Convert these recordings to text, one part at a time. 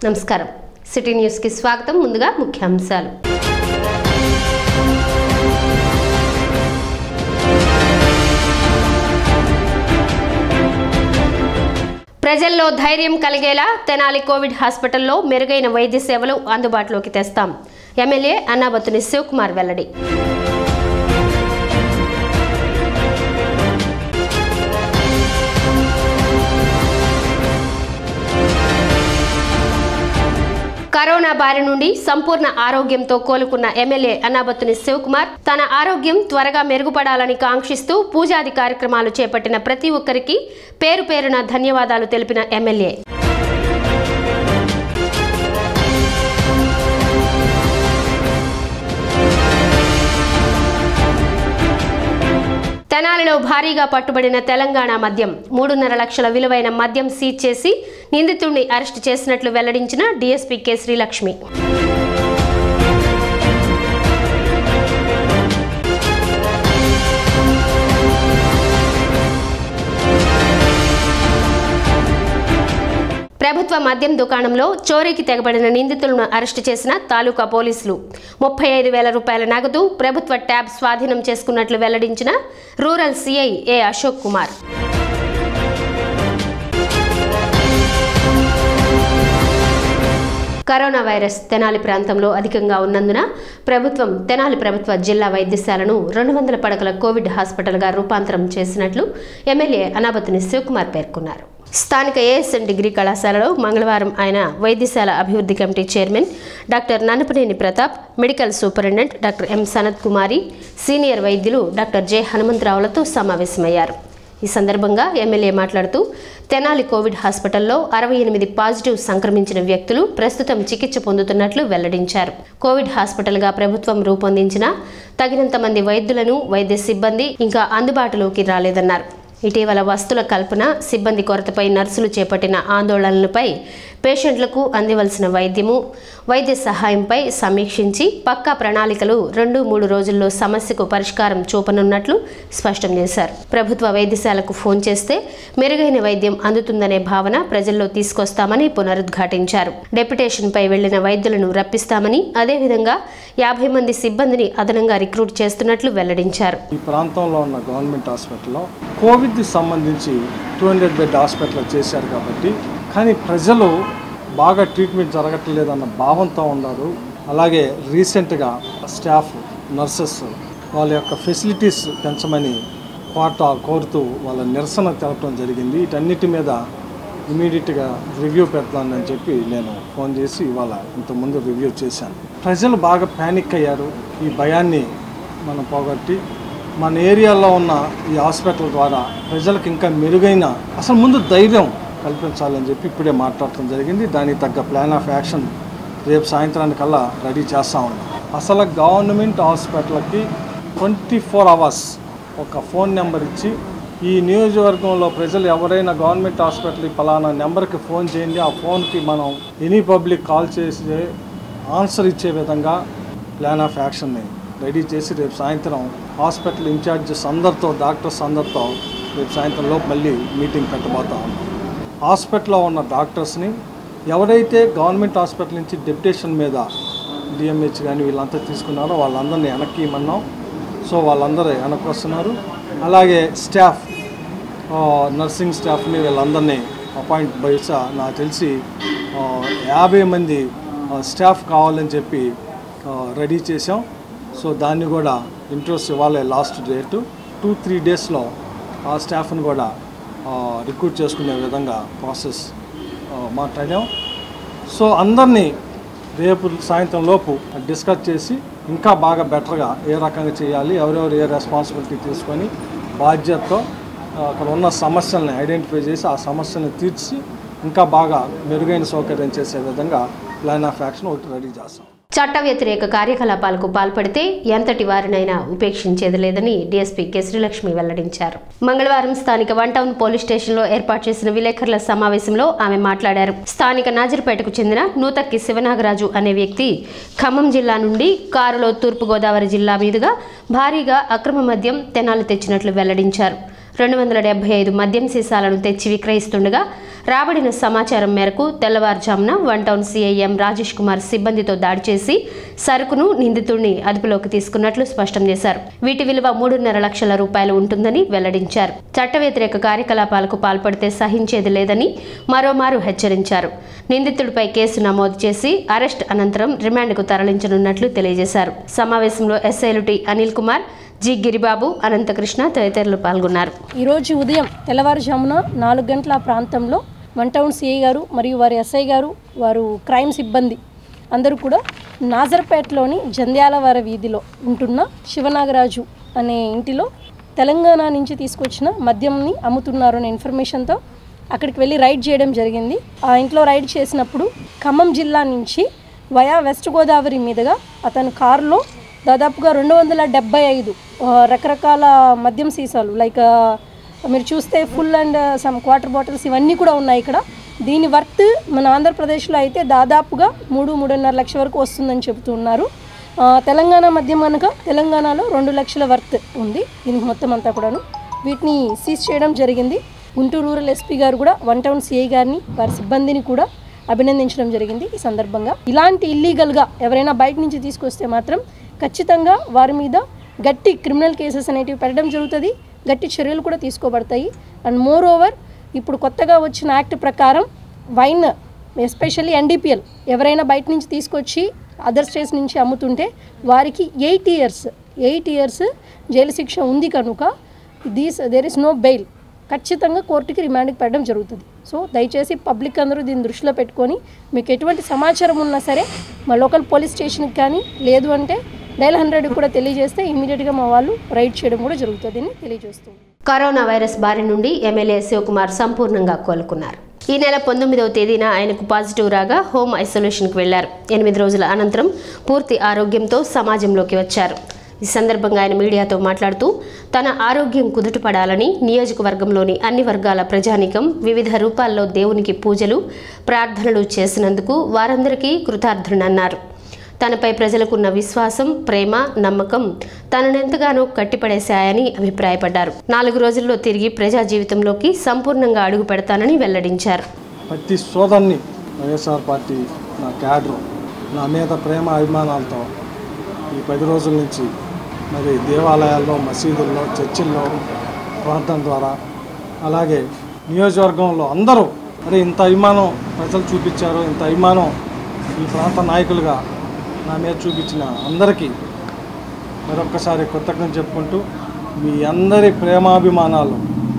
నమస్కారం సిటీ న్యూస్కి స్వాగతం ముందుగా ముఖ్యాంశాలు ప్రజల్లో ధైర్యం కలిగేలా తెనాలి కోవిడ్ హాస్పిటల్లో మెరుగైన వైద్య సేవలు అందుబాటులోకి తెస్తాం ఎమ్మెల్యే అన్నాబత్తుని శివకుమార్ వెల్లడి కరోనా బారి నుండి సంపూర్ణ ఆరోగ్యంతో కోలుకున్న ఎమ్మెల్యే అన్నాబత్తుని శివకుమార్ తన ఆరోగ్యం త్వరగా మెరుగుపడాలని కాంక్షిస్తూ పూజాది కార్యక్రమాలు చేపట్టిన ప్రతి ఒక్కరికి పేరు పేరున ధన్యవాదాలు తెలిపిన ఎమ్మెల్యే తెనాలిలో భారీగా పట్టుబడిన తెలంగాణ మద్యం మూడున్నర లక్షల విలువైన మద్యం సీజ్ చేసి నిందితుడిని అరెస్టు చేసినట్లు వెల్లడించిన డీఎస్పీ కె శ్రీలక్ష్మి ప్రభుత్వ మద్యం దుకాణంలో చోరీకి తెగబడిన నిందితులను అరెస్టు చేసిన తాలూకా పోలీసులు ముప్పై ఐదు వేల రూపాయల నగదు ప్రభుత్వ ట్యాబ్ స్వాధీనం చేసుకున్నట్లు వెల్లడించిన rural CI A Ashok Kumar corona virus Tenali ప్రాంతంలో అధికంగా ఉన్నందున ప్రభుత్వం తెనాలి ప్రభుత్వ జిల్లా వైద్యశాలను రెండు వందల పడకల కోవిడ్ హాస్పిటల్గా రూపాంతరం చేసినట్లు ఎమ్మెల్యే అనాబతుని శివకుమార్ పేర్కొన్నారు స్థానిక ఏఎస్ఎన్ డిగ్రీ కళాశాలలో మంగళవారం ఆయన వైద్యశాల అభివృద్ధి committee chairman doctor Nannapaneni Pratap medical superintendent doctor M Sanath Kumari senior వైద్యులు డాక్టర్ జె హనుమంతరావులతో సమావేశమయ్యారు ఈ సందర్భంగా ఎమ్మెల్యే మాట్లాడుతూ తెనాలి కోవిడ్ హాస్పిటల్లో అరవై ఎనిమిది పాజిటివ్ సంక్రమించిన వ్యక్తులు ప్రస్తుతం చికిత్స పొందుతున్నట్లు వెల్లడించారు కోవిడ్ హాస్పిటల్గా ప్రభుత్వం రూపొందించిన తగినంత మంది వైద్యులను వైద్య సిబ్బంది ఇంకా అందుబాటులోకి రాలేదన్నారు ఇటీవల వస్తుల కల్పన సిబ్బంది కొరతపై నర్సులు చేపట్టిన ఆందోళనలపై పేషెంట్లకు అందివలసిన వైద్యము వైద్య సహాయంపై సమీక్షించి పక్కా ప్రణాళికలు రెండు మూడు రోజుల్లో సమస్యకు పరిష్కారం చూపనున్నట్లు స్పష్టం చేశారు ప్రభుత్వ వైద్యశాలకు ఫోన్ చేస్తే మెరుగైన వైద్యం అందుతుందనే భావన ప్రజల్లో తీసుకొస్తామని పునరుద్ఘాటించారు డెప్యుటేషన్పై వెళ్లిన వైద్యులను రప్పిస్తామని అదేవిధంగా యాభై మంది సిబ్బందిని అదనంగా రిక్రూట్ చేస్తున్నట్లు వెల్లడించారు ఈ ప్రాంతంలో ఉన్న గవర్నమెంట్ హాస్పిటల్లో కోవిడ్కి సంబంధించి టూ హండ్రెడ్ బెడ్ హాస్పిటల్ చేశారు కాబట్టి కానీ ప్రజలు బాగా ట్రీట్మెంట్ జరగట్లేదన్న భావంతో ఉన్నారు అలాగే రీసెంట్గా స్టాఫ్ నర్సెస్ వాళ్ళ యొక్క ఫెసిలిటీస్ పెంచమని కోట కోరుతూ వాళ్ళ నిరసన తెలపడం జరిగింది వీటన్నిటి మీద ఇమీడియట్గా రివ్యూ పెడతానని చెప్పి నేను ఫోన్ చేసి ఇవాళ ఇంతకుముందు రివ్యూ చేశాను ప్రజలు బాగా ప్యానిక్ అయ్యారు ఈ భయాన్ని మనం పోగొట్టి మన ఏరియాలో ఉన్న ఈ హాస్పిటల్ ద్వారా ప్రజలకు ఇంకా మెరుగైన అసలు ముందు ధైర్యం కల్పించాలని చెప్పి ఇప్పుడే మాట్లాడటం జరిగింది దానికి తగ్గ ప్లాన్ ఆఫ్ యాక్షన్ రేపు సాయంత్రానికల్లా రెడీ చేస్తూ ఉన్నాం అసలు గవర్నమెంట్ హాస్పిటల్కి ట్వంటీ ఫోర్ అవర్స్ ఒక ఫోన్ నెంబర్ ఇచ్చి ఈ నియోజకవర్గంలో ప్రజలు ఎవరైనా గవర్నమెంట్ హాస్పిటల్ ఫలానా నెంబర్కి ఫోన్ చేయండి ఆ ఫోన్కి మనం ఎనీ పబ్లిక్ కాల్ చేసి ఆన్సర్ ఇచ్చే విధంగా ప్లాన్ ఆఫ్ యాక్షన్ని రెడీ చేసి రేపు సాయంత్రం హాస్పిటల్ ఇన్ఛార్జెస్ అందరితో డాక్టర్స్ అందరితో రేపు సాయంత్రం లోపు మళ్ళీ మీటింగ్ పెట్టబోతా ఉన్నాం హాస్పిటల్లో ఉన్న డాక్టర్స్ని ఎవరైతే గవర్నమెంట్ హాస్పిటల్ నుంచి డెప్యుటేషన్ మీద డిఎంహెచ్ కానీ వీళ్ళంతా తీసుకున్నారో వాళ్ళందరినీ వెనక్కి ఇమ్మన్నాం సో వాళ్ళందరూ వెనక్కి వస్తున్నారు అలాగే స్టాఫ్ ఆ, నర్సింగ్ స్టాఫ్ని వీళ్ళందరినీ అపాయింట్ బహుశా నాకు తెలిసి ఆ, యాభై మంది ఆ, స్టాఫ్ కావాలని చెప్పి ఆ, రెడీ చేసాం సో దాన్ని కూడా ఇంట్రెస్ట్ ఇవ్వాలి లాస్ట్ డేటు టూ త్రీ డేస్లో ఆ స్టాఫ్ని కూడా రిక్రూట్ చేసుకునే విధంగా ప్రాసెస్ ఆ, మాట్లాడాం సో అందరినీ రేపు సాయంత్రం లోపు డిస్కస్ చేసి ఇంకా బాగా బెటర్గా ఏ రకంగా చేయాలి ఎవరెవరు ఏ రెస్పాన్సిబిలిటీ తీసుకొని బాధ్యతతో ఆ, అక్కడ ఉన్న సమస్యల్ని ఐడెంటిఫై చేసి ఆ సమస్యలను తీర్చి ఇంకా బాగా మెరుగైన సౌకర్యం చేసే విధంగా ప్లాన్ ఆఫ్ యాక్షన్ ఒకటి రెడీ చేస్తాం చట్ట వ్యతిరేక కార్యకలాపాలకు పాల్పడితే ఎంతటి వారినైనా ఉపేక్షించేది లేదని డీఎస్పీ కె శ్రీలక్ష్మి వెల్లడించారు మంగళవారం స్థానిక వన్ టౌన్ పోలీస్ స్టేషన్లో ఏర్పాటు చేసిన విలేకరుల సమావేశంలో ఆమె మాట్లాడారు స్థానిక నాజర్పేటకు చెందిన నూతక్కి శివనాగరాజు అనే వ్యక్తి ఖమ్మం జిల్లా నుండి కారులో తూర్పుగోదావరి జిల్లా మీదుగా భారీగా అక్రమ మద్యం తెనాలి తెచ్చినట్లు వెల్లడించారు రెండు వందల డెబ్బై ఐదు మద్యం సీసాలను తెచ్చి విక్రయిస్తుండగా రాబడిన సమాచారం మేరకు తెల్లవారుజామున one town CI M Rajesh Kumar సిబ్బందితో దాడి చేసి సరుకును నిందితుడిని అదుపులోకి తీసుకున్నట్లు స్పష్టం చేశారు వీటి విలువ మూడున్నర లక్షల రూపాయలు ఉంటుందని వెల్లడించారు చట్ట వ్యతిరేక కార్యకలాపాలకు పాల్పడితే సహించేది లేదని మరోమారు హెచ్చరించారు నిందితుడిపై కేసు నమోదు చేసి అరెస్ట్ అనంతరం రిమాండ్కు తరలించనున్నట్లు తెలియజేశారు సమావేశంలో ఎస్ఐలు టి అనిల్ కుమార్ జి గిరిబాబు అనంతకృష్ణ తదితరులు పాల్గొన్నారు ఈరోజు ఉదయం తెల్లవారుజామున నాలుగు గంటల ప్రాంతంలో వన్ టౌన్ సిఐ గారు మరియు వారి ఎస్ఐ గారు వారు క్రైమ్ సిబ్బంది అందరూ కూడా నాజర్పేటలోని జంధ్యాల వారి వీధిలో ఉంటున్న శివనాగరాజు అనే ఇంటిలో తెలంగాణ నుంచి తీసుకొచ్చిన మద్యంని అమ్ముతున్నారు అనే ఇన్ఫర్మేషన్తో అక్కడికి వెళ్ళి రైడ్ చేయడం జరిగింది ఆ ఇంట్లో రైడ్ చేసినప్పుడు ఖమ్మం జిల్లా నుంచి వయా వెస్ట్ గోదావరి మీదుగా అతను కారులో దాదాపుగా రెండు వందల డెబ్బై ఐదు ఆ, రకరకాల మద్యం సీసాలు లైక్ ఆ, మీరు చూస్తే full and some quarter bottles ఇవన్నీ కూడా ఉన్నాయి ఇక్కడ దీని వర్త్ మన ఆంధ్రప్రదేశ్లో అయితే దాదాపుగా మూడు మూడున్నర లక్షల వరకు వస్తుందని చెబుతున్నారు ఆ, తెలంగాణ మద్యం కనుక తెలంగాణలో రెండు లక్షల వర్త్ ఉంది దీనికి మొత్తం అంతా కూడాను వీటిని సీజ్ చేయడం జరిగింది గుంటూరు రూరల్ ఎస్పీ గారు కూడా వన్ టౌన్ సిఐ గారిని వారి సిబ్బందిని కూడా అభినందించడం జరిగింది ఈ సందర్భంగా ఇలాంటి ఇల్లీగల్గా ఎవరైనా బయట నుంచి తీసుకొస్తే మాత్రం ఖచ్చితంగా వారి మీద గట్టి క్రిమినల్ కేసెస్ అనేటివి పెట్టడం జరుగుతుంది గట్టి చర్యలు కూడా తీసుకోబడతాయి అండ్ మోర్ ఓవర్ ఇప్పుడు కొత్తగా వచ్చిన యాక్ట్ ప్రకారం వైన్ ఎస్పెషల్లీ ఎన్డీపీఎల్ ఎవరైనా బయట నుంచి తీసుకొచ్చి అదర్ స్టేట్స్ నుంచి అమ్ముతుంటే వారికి eight years eight years jail శిక్ష ఉంది కనుక these there is no bail ఖచ్చితంగా కోర్టుకి రిమాండ్కి పెట్టడం జరుగుతుంది సో దయచేసి పబ్లిక్ అందరూ దీన్ని దృష్టిలో పెట్టుకొని మీకు ఎటువంటి సమాచారం ఉన్నా సరే మా లోకల్ పోలీస్ స్టేషన్కి కానీ లేదు అంటే డైల్ హండ్రెడ్కి కూడా తెలియజేస్తే ఇమీడియట్గా మా వాళ్ళు రైడ్ చేయడం కూడా జరుగుతుందని తెలియజేస్తుంది కరోనా వైరస్ బారి నుండి ఎమ్మెల్యే శివకుమార్ సంపూర్ణంగా కోలుకున్నారు ఈ నెల పంతొమ్మిదవ తేదీన ఆయనకు పాజిటివ్ రాగా హోమ్ ఐసోలేషన్కి వెళ్లారు ఎనిమిది రోజుల అనంతరం పూర్తి ఆరోగ్యంతో సమాజంలోకి వచ్చారు ఈ సందర్భంగా ఆయన మీడియాతో మాట్లాడుతూ తన ఆరోగ్యం కుదుటపడాలని నియోజకవర్గంలోని అన్ని వర్గాల ప్రజానికం వివిధ రూపాల్లో దేవునికి పూజలు ప్రార్థనలు చేసినందుకు వారందరికీ కృతార్థునన్నారు తనపై ప్రజలకున్న విశ్వాసం ప్రేమ నమ్మకం తననెంతగానో కట్టిపడేశాయని అభిప్రాయపడ్డారు నాలుగు రోజుల్లో తిరిగి ప్రజా జీవితంలోకి సంపూర్ణంగా అడుగు పెడతానని వెల్లడించారు ప్రతి సోదరుని వైఎస్ఆర్ పార్టీ నా క్యాడరు నా మీద ప్రేమ అభిమానాలతో ఈ పది రోజుల నుంచి మరి దేవాలయాల్లో మసీదుల్లో చర్చిల్లో ప్రార్థన ద్వారా అలాగే నియోజకవర్గంలో అందరూ మరి ఇంత అభిమానం ప్రజలు చూపించారు ఇంత అభిమానం ఈ ప్రాంత నాయకులుగా నా మీద చూపించిన అందరికీ మరొక్కసారి కృతజ్ఞత చెప్పుకుంటూ మీ అందరి ప్రేమాభిమానాలు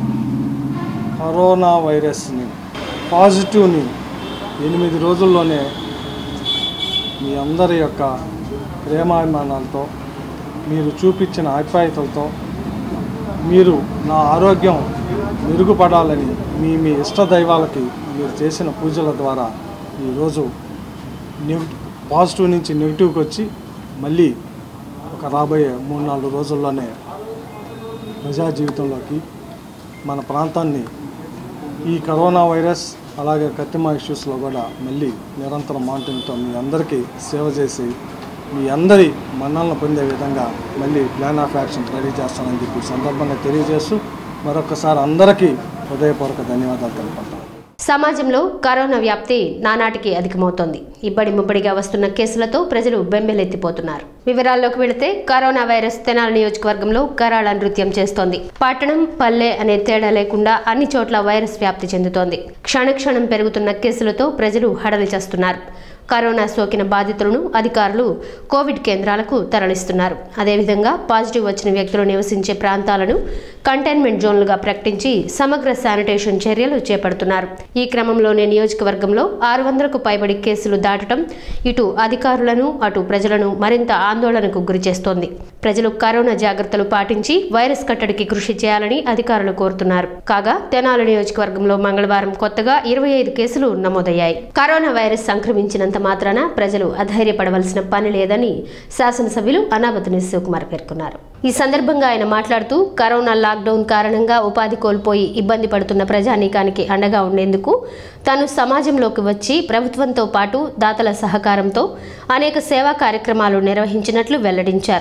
కరోనా వైరస్ని పాజిటివ్ని ఎనిమిది రోజుల్లోనే మీ అందరి యొక్క ప్రేమాభిమానాలతో మీరు చూపించిన ఆప్యాయతలతో మీరు నా ఆరోగ్యం మెరుగుపడాలని మీ మీ ఇష్ట దైవాలకి మీరు చేసిన పూజల ద్వారా ఈరోజు నెగిటివ్ పాజిటివ్ నుంచి నెగిటివ్కి వచ్చి మళ్ళీ ఒక రాబోయే మూడు నాలుగు రోజుల్లోనే ప్రజా జీవితంలోకి మన ప్రాంతాన్ని ఈ కరోనా వైరస్ అలాగే కత్తిమా ఇష్యూస్లో కూడా మళ్ళీ నిరంతరం మానిటరింగ్తో మీ అందరికీ సేవ చేసి మీ అందరి మన్నలను పొందే విధంగా మళ్ళీ ప్లాన్ ఆఫ్ యాక్షన్ రెడీ చేస్తానని చెప్పి ఈ సందర్భంగా తెలియజేస్తూ మరొకసారి అందరికీ హృదయపూర్వక ధన్యవాదాలు తెలుపుకుంటాను సమాజంలో కరోనా వ్యాప్తి నానాటికి అధికమవుతోంది ఇబ్బడి ముబ్బడిగా వస్తున్న కేసులతో ప్రజలు బెంబెలెత్తిపోతున్నారు వివరాల్లోకి వెళితే కరోనా వైరస్ తెనాలి నియోజకవర్గంలో కరాళ నృత్యం చేస్తోంది పట్టణం పల్లె అనే తేడా లేకుండా అన్ని చోట్ల వైరస్ వ్యాప్తి చెందుతోంది క్షణక్షణం పెరుగుతున్న కేసులతో ప్రజలు హడలి చేస్తున్నారు కరోనా సోకిన బాధితులను అధికారులు కోవిడ్ కేంద్రాలకు తరలిస్తున్నారు అదేవిధంగా పాజిటివ్ వచ్చిన వ్యక్తులు నివసించే ప్రాంతాలను కంటైన్మెంట్ జోన్లుగా ప్రకటించి సమగ్ర శానిటేషన్ చర్యలు చేపడుతున్నారు ఈ క్రమంలోనే నియోజకవర్గంలో ఆరు వందలకు పైబడి కేసులు దాటడం ఇటు అధికారులను అటు ప్రజలను మరింత ఆందోళనకు గురిచేస్తోంది ప్రజలు కరోనా జాగ్రత్తలు పాటించి వైరస్ కట్టడికి కృషి చేయాలని అధికారులు కోరుతున్నారు కాగా తెనాలి నియోజకవర్గంలో మంగళవారం కొత్తగా ఇరవై ఐదు కేసులు నమోదయ్యాయి కరోనా వైరస్ సంక్రమించినంత మాత్రాన ప్రజలు అధైర్యపడవలసిన పని లేదని శాసనసభ్యులు అనాబతుని శివకుమార్ పేర్కొన్నారు ఈ సందర్భంగా ఆయన మాట్లాడుతూ కరోనా లాక్డౌన్ కారణంగా ఉపాధి కోల్పోయి ఇబ్బంది పడుతున్న ప్రజానీకానికి అండగా ఉండేందుకు తాను సమాజంలోకి వచ్చి ప్రభుత్వంతో పాటు దాతల సహకారంతో అనేక సేవా కార్యక్రమాలు నిర్వహించినట్లు వెల్లడించారు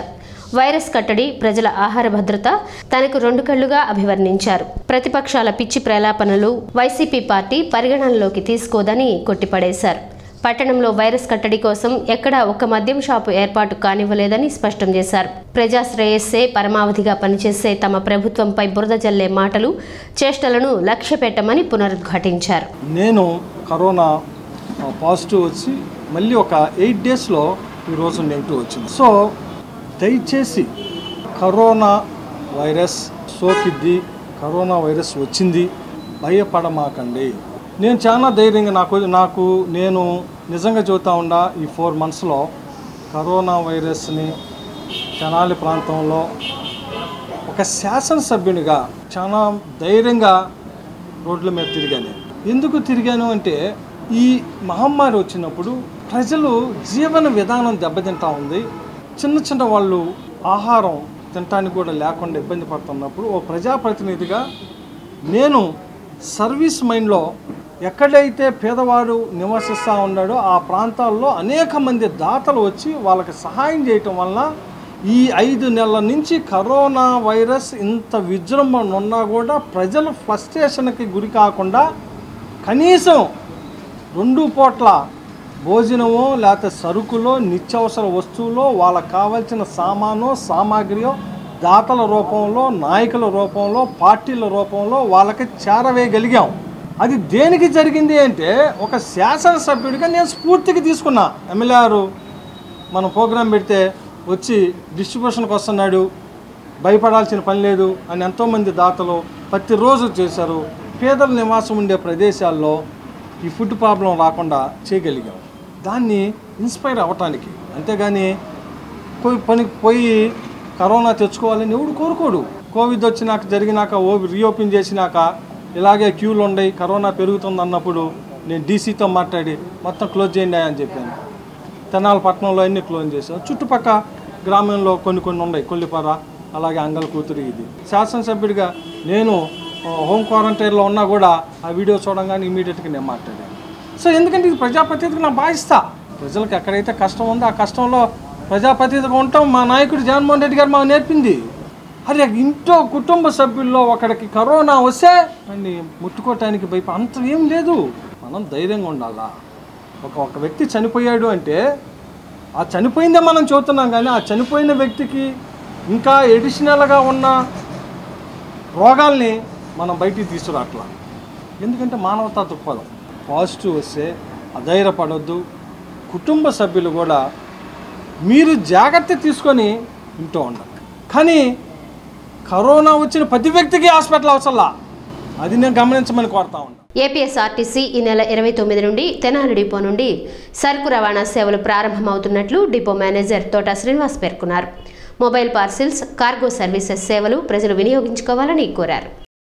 వైరస్ కట్టడి ప్రజల ఆహార భద్రత తనకు రెండు కళ్లుగా అభివర్ణించారు ప్రతిపక్షాల పిచ్చి ప్రలాపనలు వైసీపీ పార్టీ పరిగణనలోకి తీసుకోదని కొట్టిపడేశారు పట్టణంలో వైరస్ కట్టడి కోసం ఎక్కడా ఒక్క మద్యం షాపు ఏర్పాటు కానివ్వలేదని స్పష్టం చేశారు ప్రజా శ్రేయస్సే పరమావధిగా పనిచేసే తమ ప్రభుత్వంపై బురద జల్లే మాటలు చేష్టలను లక్ష్య పెట్టమని పునరుద్ఘాటించారు నేను కరోనా ఆ, పాజిటివ్ వచ్చి మళ్ళీ ఒక ఎయిట్ డేస్లో ఈరోజు నెగిటివ్ వచ్చింది సో దయచేసి కరోనా వైరస్ సోకిద్ది కరోనా వైరస్ వచ్చింది భయపడమాకండి నేను చాలా ధైర్యంగా నాకు నాకు నేను నిజంగా చెబుతా ఉండా ఈ ఫోర్ మంత్స్లో కరోనా వైరస్ని తెనాలి ప్రాంతంలో ఒక శాసనసభ్యునిగా చాలా ధైర్యంగా రోడ్ల మీద తిరిగాను ఎందుకు తిరిగాను అంటే ఈ మహమ్మారి వచ్చినప్పుడు ప్రజలు జీవన విధానం దెబ్బతింటా ఉంది చిన్న చిన్న వాళ్ళు ఆహారం తినటానికి కూడా లేకుండా ఇబ్బంది పడుతున్నప్పుడు ఓ ప్రజాప్రతినిధిగా నేను సర్వీస్ మైండ్లో ఎక్కడైతే పేదవాడు నివసిస్తూ ఉన్నాడో ఆ ప్రాంతాల్లో అనేక మంది దాతలు వచ్చి వాళ్ళకి సహాయం చేయటం వలన ఈ ఐదు నెలల నుంచి కరోనా వైరస్ ఇంత విజృంభణ ఉన్నా కూడా ప్రజలు ఫ్రస్ట్రేషన్కి గురి కాకుండా కనీసం రెండు పూట్ల భోజనమో లేకపోతే సరుకులో నిత్యావసర వస్తువులో వాళ్ళకి కావాల్సిన సామాను సామాగ్రియో దాతల రూపంలో నాయకుల రూపంలో పార్టీల రూపంలో వాళ్ళకి చేరవేయగలిగాం అది దేనికి జరిగింది అంటే ఒక శాసనసభ్యుడిగా నేను స్ఫూర్తికి తీసుకున్నా ఎమ్మెల్యే గారు మనం ప్రోగ్రాం పెడితే వచ్చి డిస్ట్రిబ్యూషన్కి వస్తున్నాడు భయపడాల్సిన పని లేదు అని ఎంతోమంది దాతలు ప్రతిరోజు చేశారు పేదల నివాసం ఉండే ప్రదేశాల్లో ఈ ఫుడ్ ప్రాబ్లం రాకుండా చేయగలిగాం దాన్ని ఇన్స్పైర్ అవ్వటానికి అంతేగాని పోయి పనికి పోయి కరోనా తెచ్చుకోవాలని ఎవడు కోరుకోడు కోవిడ్ వచ్చినాక జరిగినాక ఓ రీఓపెన్ చేసినాక ఇలాగే క్యూలు ఉండయి కరోనా పెరుగుతుంది అన్నప్పుడు నేను డీసీతో మాట్లాడి మొత్తం క్లోజ్ చేయండి అని చెప్పాను తెనాల పట్టణంలో అన్ని క్లోజ్ చేశాం చుట్టుపక్క గ్రామంలో కొన్ని కొన్ని ఉన్నాయి కొల్లిపార అలాగే అంగల్ కూతురు ఇది శాసనసభ్యుడిగా నేను ఆ, హోమ్ క్వారంటైన్లో ఉన్నా కూడా ఆ వీడియో చూడంగానే ఇమీడియట్గా నేను మాట్లాడాను సో ఎందుకంటే ఇది ప్రజాప్రతినిధిగా నా బాధిస్తా ప్రజలకు ఎక్కడైతే కష్టం ఉందో ఆ కష్టంలో ప్రజాప్రతినిధిగా ఉంటాం మా నాయకుడు జగన్మోహన్ రెడ్డి గారు మాకు నేర్పింది అరే ఇంట్లో కుటుంబ సభ్యుల్లో ఒకడికి కరోనా వస్తే అండి ముట్టుకోవటానికి భయప అంత ఏం లేదు మనం ధైర్యంగా ఉండాలా ఒక ఒక వ్యక్తి చనిపోయాడు అంటే ఆ చనిపోయిందే మనం చూస్తున్నాం కానీ ఆ చనిపోయిన వ్యక్తికి ఇంకా ఎడిషనల్గా ఉన్న రోగాల్ని మనం బయటికి తీసుకురాట్లా ఎందుకంటే మానవతా దృక్పథం పాజిటివ్ వస్తే అధైర్యపడొద్దు కుటుంబ సభ్యులు కూడా మీరు జాగ్రత్త తీసుకొని ఇంటూ ఉండాలి కానీ కరోనా వచ్చిన ప్రతి వ్యక్తికి హాస్పిటల్ అవసరంలా అది నేను గమనించమని కోరుతా ఉన్నాను ఏపీఎస్ఆర్టీసీ ఈ నెల ఇరవై తొమ్మిది నుండి తెనాలి డిపో నుండి సరుకు రవాణా సేవలు ప్రారంభమవుతున్నట్లు డిపో మేనేజర్ తోట శ్రీనివాస్ పేర్కొన్నారు మొబైల్ పార్సిల్స్ కార్గో సర్వీసెస్ సేవలు ప్రజలు వినియోగించుకోవాలని కోరారు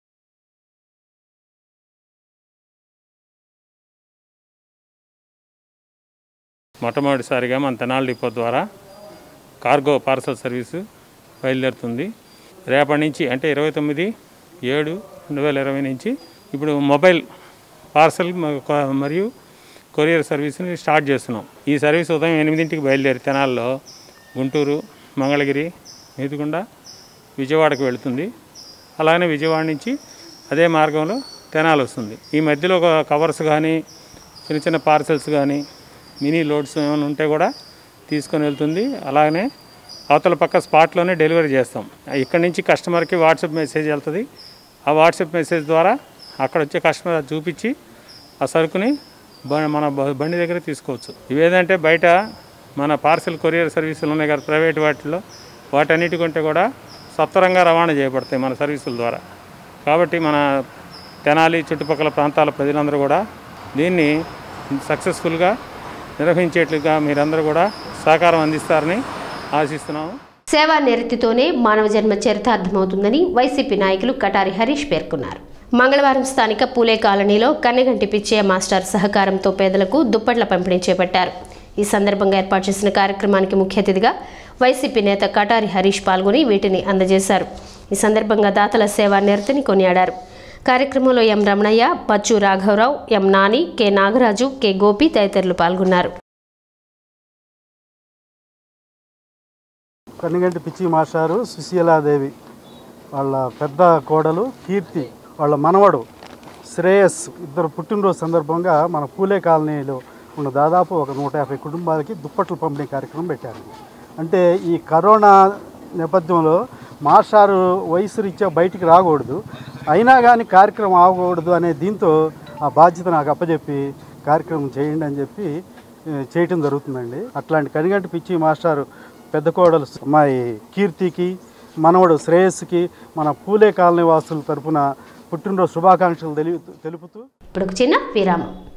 మొట్టమొదటిసారిగా మన తెనాలి డిపో ద్వారా కార్గో పార్సల్ సర్వీసు బయలుదేరుతుంది రేపటి నుంచి అంటే ఇరవై తొమ్మిది ఏడు రెండు వేల ఇరవై నుంచి ఇప్పుడు మొబైల్ పార్సల్ మ- కొ- మరియు కొరియర్ సర్వీస్ని స్టార్ట్ చేస్తున్నాం ఈ సర్వీస్ ఉదయం ఎనిమిదింటికి బయలుదేరి తెనాల్లో గుంటూరు మంగళగిరి మీదుగుండా విజయవాడకు వెళుతుంది అలానే విజయవాడ నుంచి అదే మార్గంలో తెనాలి వస్తుంది ఈ మధ్యలో ఒక కవర్స్ కానీ చిన్న చిన్న పార్సల్స్ కానీ మినీ లోడ్స్ ఏమైనా ఉంటే కూడా తీసుకొని వెళ్తుంది అలాగనే అవతల పక్క స్పాట్లోనే డెలివరీ చేస్తాం ఇక్కడ నుంచి కస్టమర్కి వాట్సాప్ మెసేజ్ వెళ్తుంది ఆ వాట్సాప్ మెసేజ్ ద్వారా అక్కడ వచ్చే కస్టమర్ అది చూపించి ఆ సరుకుని బ- మన బ- బండి దగ్గర తీసుకోవచ్చు ఇవేదంటే బయట మన పార్సల్ కొరియర్ సర్వీసులు ఉన్నాయి కదా ప్రైవేట్ వాటిల్లో వాటన్నిటికంటే కూడా సత్వరంగా రవాణా చేయబడతాయి మన సర్వీసుల ద్వారా కాబట్టి మన తెనాలి చుట్టుపక్కల ప్రాంతాల ప్రజలందరూ కూడా దీన్ని సక్సెస్ఫుల్గా నిర్వహించేట్లుగా మీరందరూ కూడా సహకారం అందిస్తారని ఆశిస్తున్నాము సేవా నిరతితోనే మానవ జన్మ చరితార్థమవుతుందని వైసీపీ నాయకులు కటారి హరీష్ పేర్కొన్నారు మంగళవారం స్థానిక పూలే కాలనీలో కన్నెగంటి పిచ్చయ్య మాస్టర్ సహకారంతో పేదలకు దుప్పట్ల పంపిణీ చేపట్టారు ఈ సందర్భంగా ఏర్పాటు చేసిన కార్యక్రమానికి ముఖ్య అతిథిగా వైసీపీ నేత కటారి హరీష్ పాల్గొని వీటిని అందజేశారు ఈ సందర్భంగా దాతల సేవా నిరతిని కొనియాడారు కార్యక్రమంలో ఎం రమణయ్య బచ్చు రాఘవరావు M Nani K Nagaraju K Gopi తదితరులు పాల్గొన్నారు కన్నిగంటి పిచ్చి మాస్టారు సుశీలాదేవి వాళ్ళ పెద్ద కోడలు కీర్తి వాళ్ళ మనవడు శ్రేయస్ ఇద్దరు పుట్టినరోజు సందర్భంగా మన పూలే కాలనీలో ఉన్న దాదాపు ఒక నూట యాభై కుటుంబాలకి దుప్పట్లు పంపిణీ కార్యక్రమం పెట్టారు అంటే ఈ కరోనా నేపథ్యంలో మాస్టారు వయసు రీత్యా బయటికి రాకూడదు అయినా కానీ కార్యక్రమం ఆగకూడదు అనే దీంతో ఆ బాధ్యత నాకు అప్పచెప్పి కార్యక్రమం చేయండి అని చెప్పి ఏ, చేయటం జరుగుతుందండి అట్లాంటి కనిగంటి పిచ్చి మాస్టారు పెద్ద కోడలు అమ్మాయి కీర్తికి మనవడు శ్రేయస్కి మన పూలే కాలనీ వాసుల తరపున పుట్టినరోజు శుభాకాంక్షలు తెలి తెలుపుతూ ఇప్పుడు ఒక చిన్న విరామం